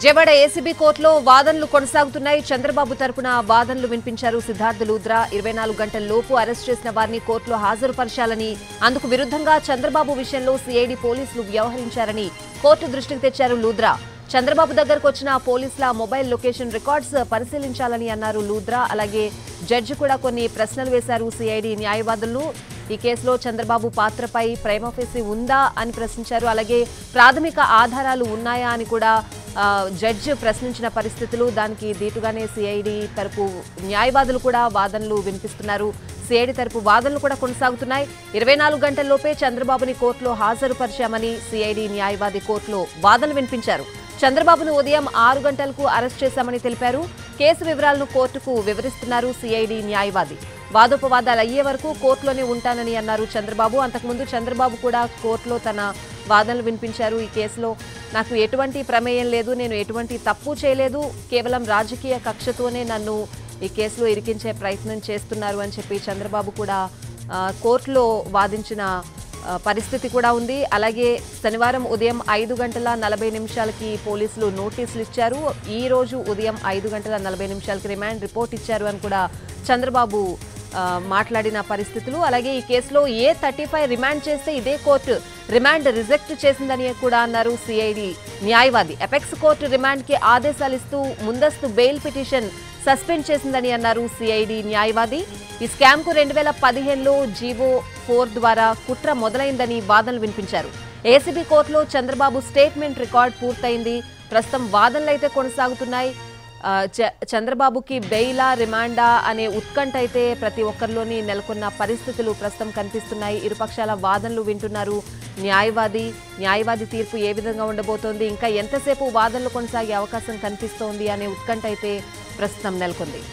Vijayawada ACB కోర్టులో వాదనలు కొనసాగుతున్నాయి చంద్రబాబు తరపున వాదనలు వినిపించారు సిద్ధార్థ లూద్రా ఇరవై నాలుగు గంటల లోపు అరెస్ట్ చేసిన వారిని కోర్టులో హాజరుపరచాలని అందుకు విరుద్ధంగా చంద్రబాబు విషయంలో సిఐడి పోలీసులు వ్యవహరించారని కోర్టు దృష్టికి తెచ్చారు లూద్రా చంద్రబాబు దగ్గరకు వచ్చిన పోలీసుల మొబైల్ లొకేషన్ రికార్డ్స్ పరిశీలించాలని అన్నారు లూద్రా అలాగే జడ్జి కూడా కొన్ని ప్రశ్నలు వేశారు సిఐడి న్యాయవాదులను ఈ కేసులో చంద్రబాబు పాత్రపై ప్రేమఫేసి ఉందా అని ప్రశ్నించారు అలాగే ప్రాథమిక ఆధారాలు ఉన్నాయా అని కూడా ఆ, జడ్జి ప్రశ్నించిన పరిస్థితులు దానికి దీటుగానే సిఐడి తరపు న్యాయవాదులు కూడా వాదనలు వినిపిస్తున్నారు సిఐడి తరపు వాదనలు కూడా కొనసాగుతున్నాయి ఇరవై నాలుగు గంటల్లోపే చంద్రబాబుని కోర్టులో హాజరుపరిచామని సిఐడి న్యాయవాది కోర్టులో వాదనలు వినిపించారు చంద్రబాబును ఉదయం ఆరు గంటలకు అరెస్ట్ చేశామని తెలిపారు కేసు వివరాలను కోర్టుకు వివరిస్తున్నారు సిఐడి న్యాయవాది వాదోపవాదాలు అయ్యే వరకు కోర్టులోనే ఉంటానని అన్నారు చంద్రబాబు అంతకుముందు చంద్రబాబు కూడా కోర్టులో తన వాదనలు వినిపించారు ఈ కేసులో నాకు ఎటువంటి ప్రమేయం లేదు నేను ఎటువంటి తప్పు చేయలేదు కేవలం రాజకీయ కక్షతోనే నన్ను ఈ కేసులో ఇరికించే ప్రయత్నం చేస్తున్నారు అని చెప్పి చంద్రబాబు కూడా ఆ, కోర్టులో వాదించిన ఆ, పరిస్థితి కూడా ఉంది అలాగే శనివారం ఉదయం ఐదు గంటల నలభై నిమిషాలకి పోలీసులు నోటీసులు ఇచ్చారు ఈ రోజు ఉదయం ఐదు గంటల నలభై నిమిషాలకి రిమాండ్ రిపోర్ట్ ఇచ్చారు అని కూడా చంద్రబాబు ఆ, మాట్లాడిన పరిస్థితులు అలాగే ఈ కేసులో ఏ థర్టీ ఫైవ్ రిమాండ్ చేస్తే ఇదే కోర్టు రిమాండ్ రిజెక్ట్ చేసిందని కూడా అన్నారు సిఐడి న్యాయవాది ఎపెక్స్ కోర్టు రిమాండ్ కి ఆదేశాలు ఇస్తూ ముందస్తు బెయిల్ పిటిషన్ సస్పెండ్ చేసిందని అన్నారు సిఐడి న్యాయవాది ఈ స్కామ్ కు రెండు వేల పదిహేనులో జీవో ఫోర్ ద్వారా కుట్ర మొదలైందని వాదనలు వినిపించారు ఏసీబీ కోర్టులో చంద్రబాబు స్టేట్మెంట్ రికార్డ్ పూర్తయింది ప్రస్తుతం వాదనలు అయితే కొనసాగుతున్నాయి ఆ, చ- చంద్రబాబుకి బెయిలా రిమాండా అనే ఉత్కంఠ అయితే ప్రతి ఒక్కరిలోని నెలకొన్న పరిస్థితులు ప్రస్తుతం కనిపిస్తున్నాయి ఇరుపక్షాల వాదనలు వింటున్నారు న్యాయవాది న్యాయవాది తీర్పు ఏ విధంగా ఉండబోతోంది ఇంకా ఎంతసేపు వాదనలు కొనసాగే అవకాశం కనిపిస్తోంది అనే ఉత్కంఠ అయితే ప్రస్తుతం నెలకొంది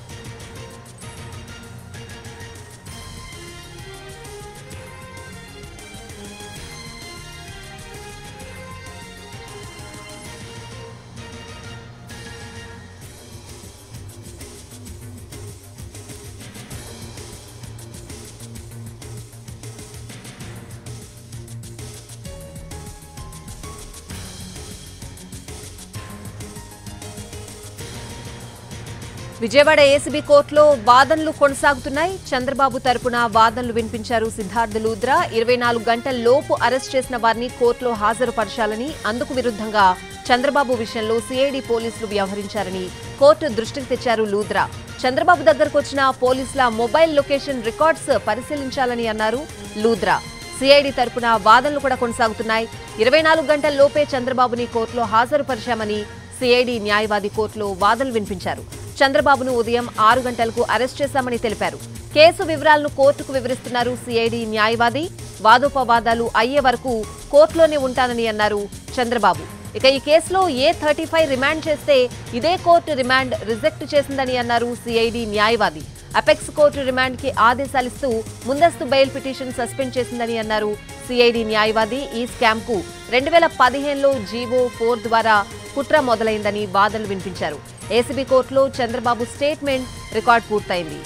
విజయవాడ ఏసీబీ కోర్టులో వాదనలు కొనసాగుతున్నాయి చంద్రబాబు తరపున వాదనలు వినిపించారు సిద్ధార్థ లూద్రా ఇరవై నాలుగు గంటల లోపు అరెస్ట్ చేసిన వారిని కోర్టులో హాజరుపరచాలని అందుకు విరుద్ధంగా చంద్రబాబు విషయంలో సిఐడి పోలీసులు వ్యవహరించారని కోర్టు దృష్టికి తెచ్చారు లూద్రా చంద్రబాబు దగ్గరకు వచ్చిన పోలీసుల మొబైల్ లొకేషన్ రికార్డ్స్ పరిశీలించాలని అన్నారు లూద్రా సిఐడి తరపున వాదనలు కూడా కొనసాగుతున్నాయి ఇరవై నాలుగు గంటల లోపే చంద్రబాబుని కోర్టులో హాజరుపరిచామని సిఐడి న్యాయవాది కోర్టులో వాదనలు వినిపించారు చంద్రబాబును ఉదయం ఆరు గంటలకు అరెస్ట్ చేశామని తెలిపారు కేసు వివరాలను కోర్టుకు వివరిస్తున్నారు సిఐడి న్యాయవాది వాదోపవాదాలు అయ్యే వరకు కోర్టులోనే ఉంటానని అన్నారు చంద్రబాబు ఇక ఈ కేసులో ఏ థర్టీ ఫైవ్ రిమాండ్ చేస్తే ఇదే కోర్టు రిమాండ్ రిజెక్ట్ చేసిందని అన్నారు సిఐడి న్యాయవాది అపెక్స్ కోర్టు రిమాండ్ కి ఆదేశాలిస్తూ ముందస్తు బెయిల్ పిటిషన్ సస్పెండ్ చేసిందని అన్నారు సిఐడి న్యాయవాది ఈ స్కామ్ కు రెండు వేల పదిహేనులో జీవో ఫోర్ ద్వారా కుట్ర మొదలైందని వాదనలు వినిపించారు ఏసీబీ కోర్టులో చంద్రబాబు స్టేట్మెంట్ రికార్డ్ పూర్తయింది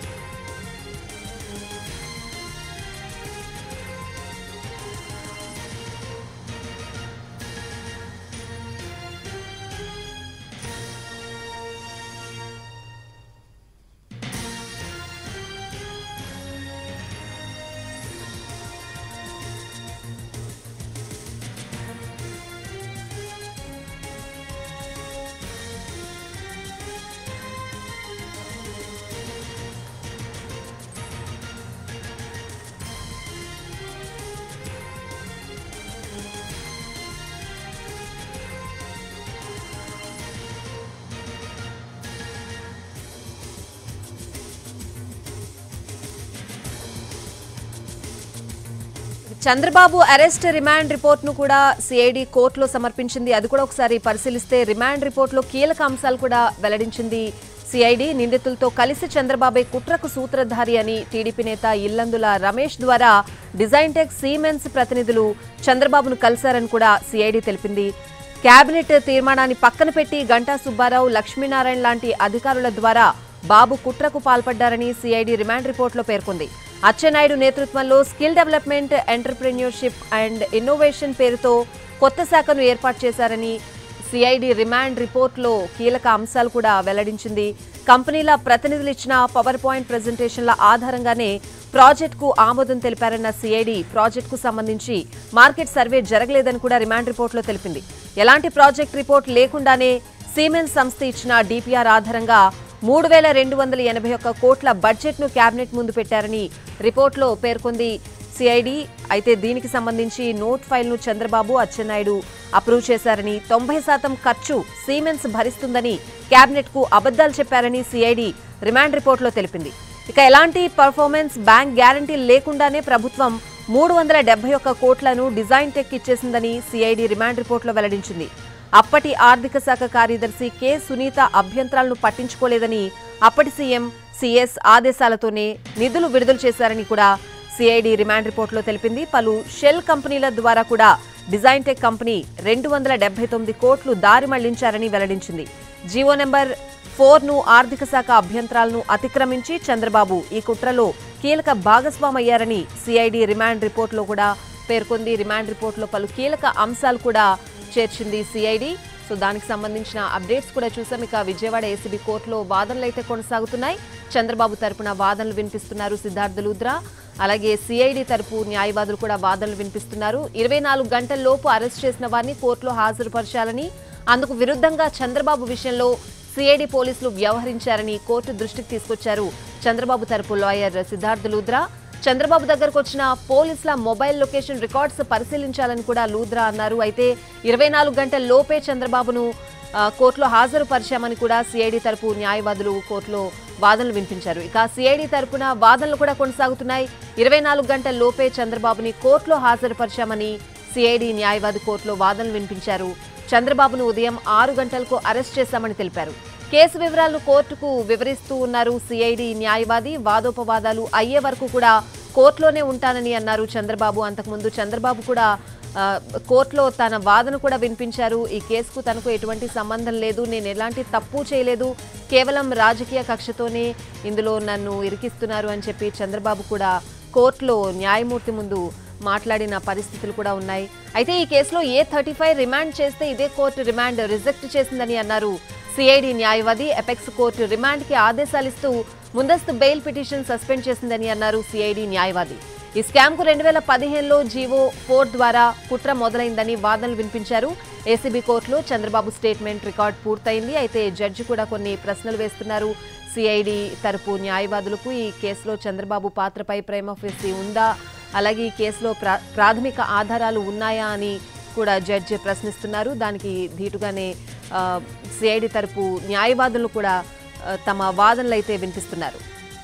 చంద్రబాబు అరెస్ట్ రిమాండ్ రిపోర్ట్ ను కూడా సిఐడి కోర్టులో సమర్పించింది అది కూడా ఒకసారి పరిశీలిస్తే రిమాండ్ రిపోర్ట్ లో కీలక అంశాలు కూడా వెల్లడించింది సిఐడి నిందితులతో కలిసి చంద్రబాబే కుట్రకు సూత్రధారి అని టీడీపీ నేత ఇల్లందుల రమేష్ ద్వారా డిజైన్ టెక్ సీమెన్స్ ప్రతినిధులు చంద్రబాబును కలిశారని కూడా సిఐడి తెలిపింది కేబినెట్ తీర్మానాన్ని పక్కన పెట్టి గంటా సుబ్బారావు లక్ష్మీనారాయణ లాంటి అధికారుల ద్వారా బాబు కుట్రకు పాల్పడ్డారని సిఐడి రిమాండ్ రిపోర్టులో పేర్కొంది అచ్చెన్నాయుడు నేతృత్వంలో skill development entrepreneurship and innovation పేరుతో కొత్త శాఖను ఏర్పాటు చేశారని సిఐడి రిమాండ్ రిపోర్ట్లో కీలక అంశాలు కూడా వెల్లడించింది కంపెనీల ప్రతినిధులు ఇచ్చిన పవర్ పాయింట్ ప్రజెంటేషన్ల ఆధారంగానే ప్రాజెక్టుకు ఆమోదం తెలిపారన్న సిఐడి ప్రాజెక్టుకు సంబంధించి మార్కెట్ సర్వే జరగలేదని కూడా రిమాండ్ రిపోర్ట్లో తెలిపింది ఎలాంటి ప్రాజెక్ట్ రిపోర్ట్ లేకుండానే సీమెన్స్ సంస్థ ఇచ్చిన డిపిఆర్ ఆధారంగా మూడు వేల రెండు వందల ఎనభై ఒక్క కోట్ల బడ్జెట్ను కేబినెట్ ముందు పెట్టారని రిపోర్ట్లో పేర్కొంది సిఐడి అయితే దీనికి సంబంధించి నోట్ ఫైల్ను చంద్రబాబు అచ్చెన్నాయుడు అప్రూవ్ చేశారని తొంభై శాతం ఖర్చు సీమెన్స్ భరిస్తుందని కేబినెట్కు అబద్దాలు చెప్పారని సిఐడి రిమాండ్ రిపోర్ట్లో తెలిపింది ఇక ఎలాంటి పర్ఫార్మెన్స్ బ్యాంక్ గ్యారంటీ లేకుండానే ప్రభుత్వం మూడు వందల డెబ్బై ఒక్క కోట్లను డిజైన్ టెక్ ఇచ్చేసిందని సిఐడి రిమాండ్ రిపోర్ట్లో వెల్లడించింది అప్పటి ఆర్థిక శాఖ కార్యదర్శి కె సునీత అభ్యంతరాలను పట్టించుకోలేదని అప్పటి సీఎం సిఎస్ ఆదేశాలతోనే నిధులు విడుదల చేశారని కూడా సిఐడి రిమాండ్ రిపోర్ట్లో తెలిపింది పలు షెల్ కంపెనీల ద్వారా కూడా డిజైన్ టెక్ కంపెనీ రెండు వందల డెబ్బై తొమ్మిది కోట్లు దారి మళ్లించారని వెల్లడించింది జీవో నెంబర్ ఫోర్ ను ఆర్థిక శాఖ అభ్యంతరాలను అతిక్రమించి చంద్రబాబు ఈ కుట్రలో కీలక భాగస్వామయ్యారని సిఐడి రిమాండ్ రిపోర్ట్లో కూడా పేర్కొంది రిమాండ్ రిపోర్ట్లో పలు కీలక అంశాలు కూడా చేర్చింది సిఐడి సో దానికి సంబంధించిన అప్డేట్స్ కూడా చూసాం ఇక విజయవాడ ఏసీబీ కోర్టులో వాదనలు అయితే కొనసాగుతున్నాయి చంద్రబాబు తరపున వాదనలు వినిపిస్తున్నారు సిద్ధార్థ లూద్రా అలాగే సిఐడి తరపు న్యాయవాదులు కూడా వాదనలు వినిపిస్తున్నారు ఇరవై నాలుగు గంటల లోపు అరెస్ట్ చేసిన వారిని కోర్టులో హాజరుపరచాలని అందుకు విరుద్ధంగా చంద్రబాబు విషయంలో సిఐడి పోలీసులు వ్యవహరించారని కోర్టు దృష్టికి తీసుకొచ్చారు చంద్రబాబు తరపు లాయర్ సిద్ధార్థ లూద్రా చంద్రబాబు దగ్గరకు వచ్చిన పోలీసుల మొబైల్ లొకేషన్ రికార్డ్స్ పరిశీలించాలని కూడా లూద్రా అన్నారు అయితే ఇరవై నాలుగు గంటల లోపే చంద్రబాబును ఆ, కోర్టులో హాజరుపరిచామని కూడా సిఐడి తరపు న్యాయవాదులు కోర్టులో వాదనలు వినిపించారు ఇక సిఐడి తరపున వాదనలు కూడా కొనసాగుతున్నాయి ఇరవై నాలుగు గంటల లోపే చంద్రబాబుని కోర్టులో హాజరుపరిచామని సిఐడి న్యాయవాది కోర్టులో వాదనలు వినిపించారు చంద్రబాబును ఉదయం ఆరు గంటలకు అరెస్ట్ చేశామని తెలిపారు కేసు వివరాలను కోర్టుకు వివరిస్తూ ఉన్నారు సిఐడి న్యాయవాది వాదోపవాదాలు అయ్యే వరకు కూడా కోర్టులోనే ఉంటానని అన్నారు చంద్రబాబు అంతకుముందు చంద్రబాబు కూడా ఆ, కోర్టులో తన వాదన కూడా వినిపించారు ఈ కేసుకు తనకు ఎటువంటి సంబంధం లేదు నేను ఎలాంటి తప్పు చేయలేదు కేవలం రాజకీయ కక్షతోనే ఇందులో నన్ను ఇరికిస్తున్నారు అని చెప్పి చంద్రబాబు కూడా కోర్టులో న్యాయమూర్తి ముందు మాట్లాడిన పరిస్థితులు కూడా ఉన్నాయి అయితే ఈ కేసులో ఏ థర్టీ ఫైవ్ రిమాండ్ చేస్తే ఇదే కోర్టు రిమాండ్ రిజెక్ట్ చేసిందని అన్నారు సిఐడి న్యాయవాది ఎపెక్స్ కోర్టు రిమాండ్కి ఆదేశాలిస్తూ ముందస్తు బెయిల్ పిటిషన్ సస్పెండ్ చేసిందని అన్నారు సిఐడి న్యాయవాది ఈ స్కామ్ కు రెండు వేల పదిహేనులో జీవో ఫోర్ ద్వారా కుట్ర మొదలైందని వాదనలు వినిపించారు ఏసీబీ కోర్టులో చంద్రబాబు స్టేట్మెంట్ రికార్డ్ పూర్తయింది అయితే జడ్జి కూడా కొన్ని ప్రశ్నలు వేస్తున్నారు సిఐడి తరపు న్యాయవాదులకు ఈ కేసులో చంద్రబాబు పాత్రపై ప్రేమఫెసి ఉందా అలాగే ఈ కేసులో ప్రా- ప్రాథమిక ఆధారాలు ఉన్నాయా అని కూడా జడ్జి ప్రశ్నిస్తున్నారు దానికి ధీటుగానే సిఐడి తరపు న్యాయవాదులు కూడా ఆ, తమ వాదనలు అయితే వినిపిస్తున్నారు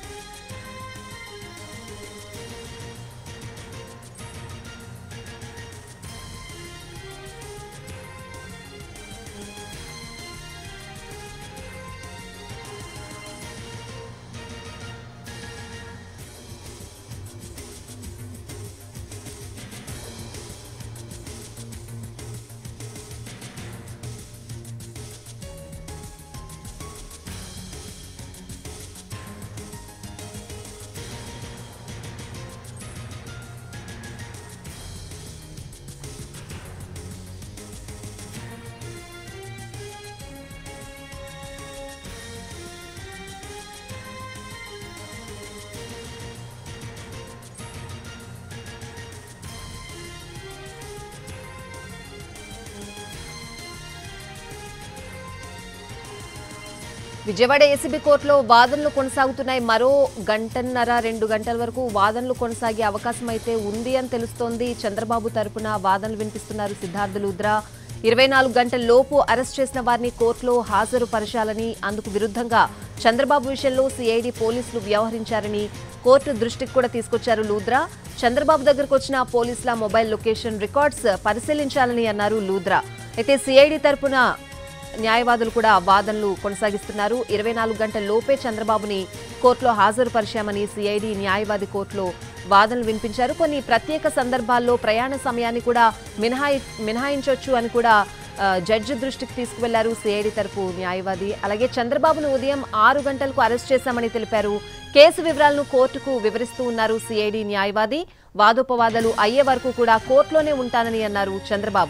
విజయవాడ ఏసీబీ కోర్టులో వాదనలు కొనసాగుతున్నాయి మరో గంటన్నర రెండు గంటల వరకు వాదనలు కొనసాగే అవకాశం అయితే ఉంది అని తెలుస్తోంది చంద్రబాబు తరపున వాదనలు వినిపిస్తున్నారు సిద్ధార్థ లూద్రా ఇరవై నాలుగు గంటల లోపు అరెస్ట్ చేసిన వారిని కోర్టులో హాజరుపరచాలని అందుకు విరుద్ధంగా చంద్రబాబు విషయంలో సిఐడి పోలీసులు వ్యవహరించారని కోర్టు దృష్టికి కూడా తీసుకొచ్చారు లూద్రా చంద్రబాబు దగ్గరకు వచ్చిన పోలీసుల మొబైల్ లొకేషన్ రికార్డ్స్ పరిశీలించాలని అన్నారు లూద్రా అయితే సిఐడి తరపున న్యాయవాదులు కూడా వాదనలు కొనసాగిస్తున్నారు ఇరవై నాలుగు గంటల లోపే చంద్రబాబుని కోర్టులో హాజరుపరిచామని సిఐడి న్యాయవాది కోర్టులో వాదనలు వినిపించారు కొన్ని ప్రత్యేక సందర్భాల్లో ప్రయాణ సమయాన్ని కూడా మినహాయి మినహాయించవచ్చు అని కూడా ఆ, జడ్జి దృష్టికి తీసుకువెళ్లారు సిఐడి తరపు న్యాయవాది అలాగే చంద్రబాబును ఉదయం ఆరు గంటలకు అరెస్ట్ చేశామని తెలిపారు కేసు వివరాలను కోర్టుకు వివరిస్తూ ఉన్నారు సిఐడి న్యాయవాది వాదోపవాదాలు అయ్యే వరకు కూడా కోర్టులోనే ఉంటానని అన్నారు చంద్రబాబు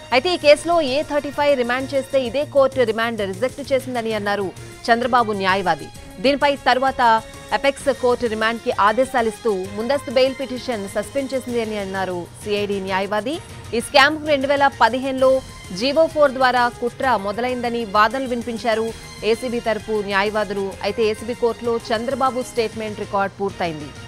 అయితే ఈ కేసులో ఏ థర్టీ ఫైవ్ రిమాండ్ చేస్తే ఇదే కోర్టు రిమాండ్ రిజెక్ట్ చేసిందని అన్నారు చంద్రబాబు న్యాయవాది దీనిపై తర్వాత అపెక్స్ కోర్టు రిమాండ్ కి ఆదేశాలిస్తూ ముందస్తు బెయిల్ పిటిషన్ సస్పెండ్ చేసింది అని అన్నారు సిఐడి న్యాయవాది ఈ స్కామ్ రెండు వేల పదిహేనులో జీవో ఫోర్ ద్వారా కుట్ర మొదలైందని వాదనలు వినిపించారు ఏసీబీ తరపు న్యాయవాదులు అయితే ఏసీబీ కోర్టులో చంద్రబాబు స్టేట్మెంట్ రికార్డ్ పూర్తయింది